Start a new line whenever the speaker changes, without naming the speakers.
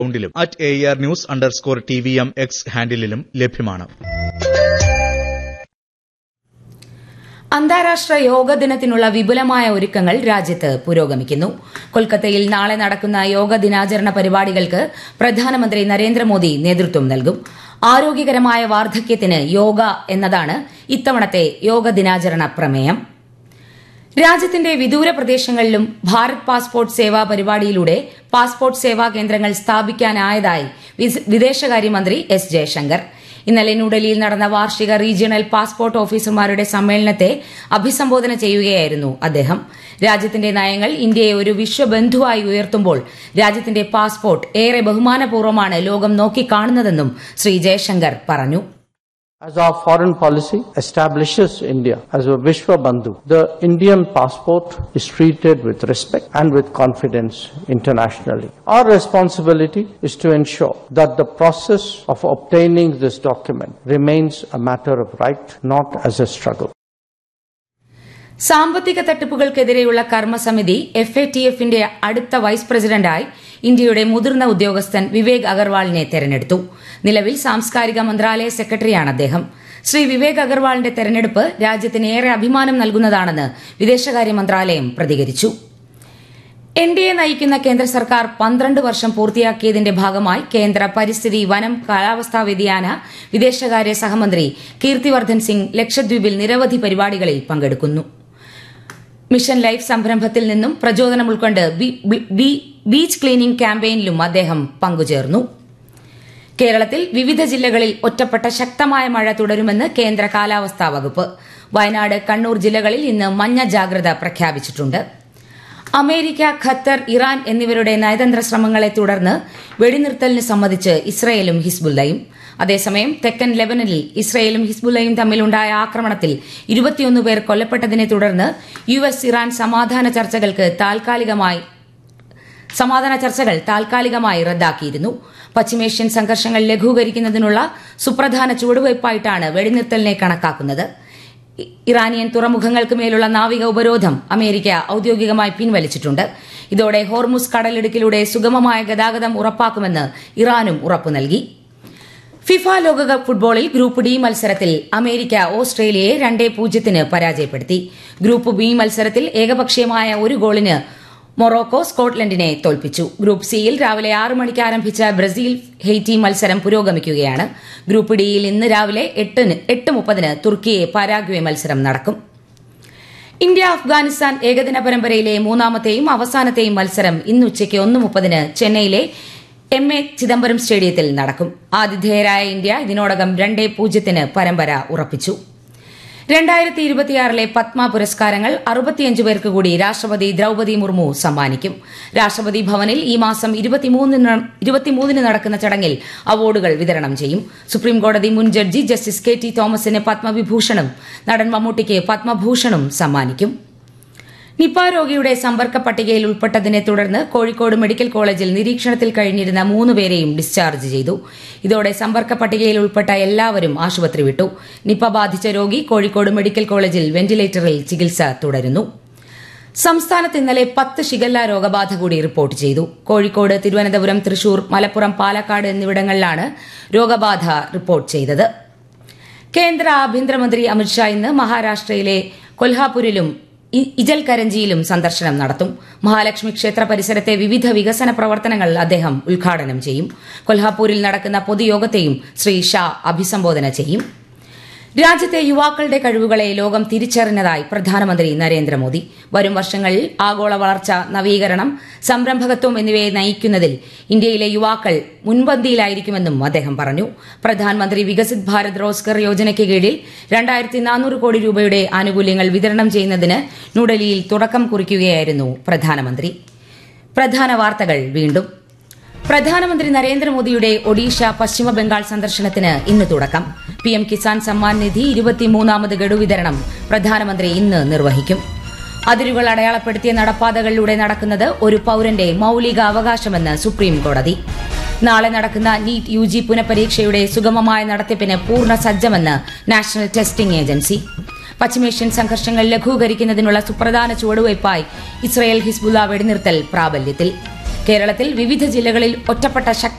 അക്കൌണ്ടിലും at A R news underscore T V M X ഹാൻഡിലും ലഭ്യമാണ്
അന്താരാഷ്ട്ര യോഗ ദിനത്തിനുള്ള വിപുലമായ ഒരുക്കങ്ങൾ രാജ്യത്ത് പുരോഗമിക്കുന്നു കൊൽക്കത്തയിൽ നാളെ നടക്കുന്ന യോഗ ദിനാചരണ പരിപാടികൾക്ക് പ്രധാനമന്ത്രി നരേന്ദ്രമോദി നേതൃത്വം നൽകും ആരോഗ്യകരമായ വാർദ്ധക്യത്തിന് യോഗ എന്നതാണ് ഇത്തവണത്തെ യോഗ ദിനാചരണ പ്രമേയം രാജ്യത്തിന്റെ വിദൂര പ്രദേശങ്ങളിലും ഭാരത് പാസ്പോർട്ട് സേവാ പരിപാടിയിലൂടെ പാസ്പോർട്ട് സേവാ കേന്ദ്രങ്ങൾ സ്ഥാപിക്കാനായതായി വിസ്- വിദേശകാര്യമന്ത്രി എസ് ജയശങ്കർ ഇന്നലെ ന്യൂഡൽഹിയിൽ നടന്ന വാർഷിക റീജിയണൽ പാസ്പോർട്ട് ഓഫീസർമാരുടെ സമ്മേളനത്തെ അഭിസംബോധന ചെയ്യുകയായിരുന്നു അദ്ദേഹം രാജ്യത്തിന്റെ നയങ്ങൾ ഇന്ത്യയെ ഒരു വിശ്വബന്ധുവായി ഉയർത്തുമ്പോൾ രാജ്യത്തിന്റെ പാസ്പോർട്ട് ഏറെ ബഹുമാനപൂർവ്വമാണ് ലോകം നോക്കിക്കാണുന്നതെന്നും ശ്രീ ജയശങ്കർ പറഞ്ഞു
As our foreign policy establishes India as a Vishwa Bandhu, the Indian passport is treated with respect and with confidence internationally. Our responsibility is to ensure that the process of obtaining this document remains a matter of right, not as a struggle.
സാമ്പത്തിക തട്ടിപ്പുകൾക്കെതിരെയുള്ള കർമ്മസമിതി F A T എഫിന്റെ അടുത്ത vice പ്രസിഡന്റായി ഇന്ത്യയുടെ മുതിർന്ന ഉദ്യോഗസ്ഥൻ വിവേക് അഗർവാളിനെ തെരഞ്ഞെടുത്തു നിലവിൽ സാംസ്കാരിക മന്ത്രാലയ സെക്രട്ടറിയാണ് അദ്ദേഹം ശ്രീ വിവേക് അഗർവാളിന്റെ തെരഞ്ഞെടുപ്പ് രാജ്യത്തിന് ഏറെ അഭിമാനം നൽകുന്നതാണെന്ന് വിദേശകാര്യ മന്ത്രാലയം പ്രതികരിച്ചു എൻ ഡി എ നയിക്കുന്ന കേന്ദ്ര സർക്കാർ പന്ത്രണ്ട് വർഷം പൂർത്തിയാക്കിയതിന്റെ ഭാഗമായി കേന്ദ്ര പരിസ്ഥിതി വനം കാലാവസ്ഥാ വ്യതിയാന വിദേശകാര്യ സഹമന്ത്രി കീർത്തിവർദ്ധൻ സിംഗ് ലക്ഷദ്വീപിൽ നിരവധി പരിപാടികളിൽ പങ്കെടുക്കുന്നു മിഷൻ ലൈഫ് സംരംഭത്തിൽ നിന്നും പ്രചോദനം ഉൾക്കൊണ്ട് ബി- ബി- ബി- ബീച്ച് ക്ലീനിംഗ് ക്യാമ്പയിനിലും അദ്ദേഹം പങ്കുചേർന്നു കേരളത്തിൽ വിവിധ ജില്ലകളിൽ ഒറ്റപ്പെട്ട ശക്തമായ മഴ തുടരുമെന്ന് കേന്ദ്ര കാലാവസ്ഥാ വകുപ്പ് വയനാട് കണ്ണൂർ ജില്ലകളിൽ ഇന്ന് മഞ്ഞ ജാഗ്രത പ്രഖ്യാപിച്ചിട്ടുണ്ട് അമേരിക്ക ഖത്തർ ഇറാൻ എന്നിവരുടെ നയതന്ത്ര ശ്രമങ്ങളെ തുടർന്ന് വെടിനിർത്തലിന് സമ്മതിച്ച് ഇസ്രയേലും ഹിസ്ബുല്ലയും അതേസമയം തെക്കൻ ലെബനനിൽ ഇസ്രയേലും ഹിസ്ബുല്ലയും തമ്മിലുണ്ടായ ആക്രമണത്തിൽ ഇരുപത്തിയൊന്ന് പേർ കൊല്ലപ്പെട്ടതിനെ തുടർന്ന് യു എസ് ഇറാൻ സമാധാന ചർച്ചകൾക്ക് താൽക്കാലികമായി സമാധാന ചർച്ചകൾ താൽക്കാലികമായി റദ്ദാക്കിയിരുന്നു പശ്ചിമേഷ്യൻ സംഘർഷങ്ങൾ ലഘൂകരിക്കുന്നതിനുള്ള സുപ്രധാന ചുവടുവയ്പായിട്ടാണ് വെടിനിർത്തലിനെ കണക്കാക്കുന്നത് ഇ- ഇറാനിയൻ തുറമുഖങ്ങൾക്ക് മേലുള്ള നാവിക ഉപരോധം അമേരിക്ക ഔദ്യോഗികമായി പിൻവലിച്ചിട്ടുണ്ട് ഇതോടെ ഹോർമുസ് കടലിടുക്കിലൂടെ സുഗമമായ ഗതാഗതം ഉറപ്പാക്കുമെന്ന് ഇറാനും ഉറപ്പു നൽകി ഫിഫ ലോകകപ്പ് ഫുട്ബോളിൽ ഗ്രൂപ്പ് ഡി മത്സരത്തിൽ അമേരിക്ക ഓസ്ട്രേലിയയെ രണ്ടേ പൂജ്യത്തിന് പരാജയപ്പെടുത്തി ഗ്രൂപ്പ് ബി മത്സരത്തിൽ ഏകപക്ഷീയമായ ഒരു ഗോളിന് മൊറോക്കോ സ്കോട്ട്ലൻഡിനെ തോൽപ്പിച്ചു ഗ്രൂപ്പ് സിയിൽ രാവിലെ ആറ് മണിക്ക് ആരംഭിച്ച ബ്രസീൽ ഹെയ്റ്റി മത്സരം പുരോഗമിക്കുകയാണ് ഗ്രൂപ്പ് ഡിയിൽ ഇന്ന് രാവിലെ എട്ടിന് എട്ട് മുപ്പതിന് തുർക്കിയെ പരാഗ്വെ മത്സരം നടക്കും ഇന്ത്യ അഫ്ഗാനിസ്ഥാൻ ഏകദിന പരമ്പരയിലെ മൂന്നാമത്തെയും അവസാനത്തെയും മത്സരം ഇന്ന് ഉച്ചയ്ക്ക് ഒന്ന് മുപ്പതിന് ചെന്നൈയിലെ എം എ ചിദംബരം സ്റ്റേഡിയത്തിൽ നടക്കും ആതിഥേയരായ ഇന്ത്യ ഇതിനോടകം രണ്ടേ പൂജ്യത്തിന് പരമ്പര ഉറപ്പിച്ചു രണ്ടായിരത്തി ഇരുപത്തിയാറിലെ പത്മ പുരസ്കാരങ്ങൾ അറുപത്തിയഞ്ച് പേർക്ക് കൂടി രാഷ്ട്രപതി ദ്രൌപതി മുർമു സമ്മാനിക്കും രാഷ്ട്രപതി ഭവനിൽ ഈ മാസം ഇരുപത്തിമൂന്നിന് ഇരുപത്തിമൂന്നിന് നടക്കുന്ന ചടങ്ങിൽ അവാർഡുകൾ വിതരണം ചെയ്യും സുപ്രീംകോടതി മുൻ ജഡ്ജി ജസ്റ്റിസ് കെ ടി തോമസിന് പത്മവിഭൂഷണും നടൻ മമ്മൂട്ടിക്ക് പത്മഭൂഷണും സമ്മാനിക്കും നിപ രോഗിയുടെ സമ്പർക്ക പട്ടികയിൽ ഉൾപ്പെട്ടതിനെ തുടർന്ന് കോഴിക്കോട് മെഡിക്കൽ കോളേജിൽ നിരീക്ഷണത്തിൽ കഴിഞ്ഞിരുന്ന മൂന്ന് പേരെയും ഡിസ്ചാർജ് ചെയ്തു ഇതോടെ സമ്പർക്ക പട്ടികയിൽ ഉൾപ്പെട്ട എല്ലാവരും ആശുപത്രി വിട്ടു നിപ ബാധിച്ച രോഗി കോഴിക്കോട് മെഡിക്കൽ കോളേജിൽ വെന്റിലേറ്ററിൽ ചികിത്സ തുടരുന്നു സംസ്ഥാനത്ത് ഇന്നലെ പത്ത് ഷിഗല്ല രോഗബാധ കൂടി റിപ്പോർട്ട് ചെയ്തു കോഴിക്കോട് തിരുവനന്തപുരം തൃശൂർ മലപ്പുറം പാലക്കാട് എന്നിവിടങ്ങളിലാണ് രോഗബാധ റിപ്പോർട്ട് ചെയ്തത് കേന്ദ്ര ആഭ്യന്തരമന്ത്രി അമിത്ഷാ ഇന്ന് മഹാരാഷ്ട്രയിലെ കൊൽഹാപൂരിലും ഇ- ഇജൽ കരഞ്ചിയിലും സന്ദർശനം നടത്തും മഹാലക്ഷ്മി ക്ഷേത്ര പരിസരത്തെ വിവിധ വികസന പ്രവർത്തനങ്ങൾ അദ്ദേഹം ഉദ്ഘാടനം ചെയ്യും കൊൽഹാപൂരിൽ നടക്കുന്ന പൊതുയോഗത്തെയും ശ്രീ ഷാ അഭിസംബോധന ചെയ്യും രാജ്യത്തെ യുവാക്കളുടെ കഴിവുകളെ ലോകം തിരിച്ചറിഞ്ഞതായി പ്രധാനമന്ത്രി നരേന്ദ്രമോദി വരും വർഷങ്ങളിൽ ആഗോള വളർച്ച നവീകരണം സംരംഭകത്വം എന്നിവയെ നയിക്കുന്നതിൽ ഇന്ത്യയിലെ യുവാക്കൾ മുൻപന്തിയിലായിരിക്കുമെന്നും അദ്ദേഹം പറഞ്ഞു പ്രധാനമന്ത്രി വികസിത് ഭാരത് റോസ്ഗർ യോജനയ്ക്ക് കീഴിൽ രണ്ടായിരത്തി നാനൂറ് കോടി രൂപയുടെ ആനുകൂല്യങ്ങൾ വിതരണം ചെയ്യുന്നതിന് ന്യൂഡൽഹിയിൽ തുടക്കം കുറിക്കുകയായിരുന്നു പ്രധാനമന്ത്രി പ്രധാന വാർത്തകൾ വീണ്ടും പ്രധാനമന്ത്രി നരേന്ദ്രമോദിയുടെ ഒഡീഷ പശ്ചിമ ബംഗാൾ സന്ദർശനത്തിന് ഇന്ന് തുടക്കം പി എം കിസാൻ സമ്മാൻ നിധി ഇരുപത്തിമൂന്നാമത് ഗഡു വിതരണം പ്രധാനമന്ത്രി ഇന്ന് നിർവഹിക്കും അതിരുകൾ അടയാളപ്പെടുത്തിയ നടപ്പാതകളിലൂടെ നടക്കുന്നത് ഒരു പൌരന്റെ മൌലിക അവകാശമെന്ന് സുപ്രീം കോടതി നാളെ നടക്കുന്ന നീറ്റ് യു ജി പുനഃപരീക്ഷയുടെ സുഗമമായ നടത്തിപ്പിന് പൂർണ്ണ സജ്ജമെന്ന് നാഷണൽ ടെസ്റ്റിംഗ് ഏജൻസി പശ്ചിമേഷ്യൻ സംഘർഷങ്ങൾ ലഘൂകരിക്കുന്നതിനുള്ള സുപ്രധാന ചുവടുവയ്പായി ഇസ്രയേൽ ഹിസ്ബുള്ള വെടിനിർത്തൽ പ്രാബല്യത്തിൽ കേരളത്തിൽ വിവിധ ജില്ലകളിൽ ഒറ്റപ്പെട്ട ശക്തി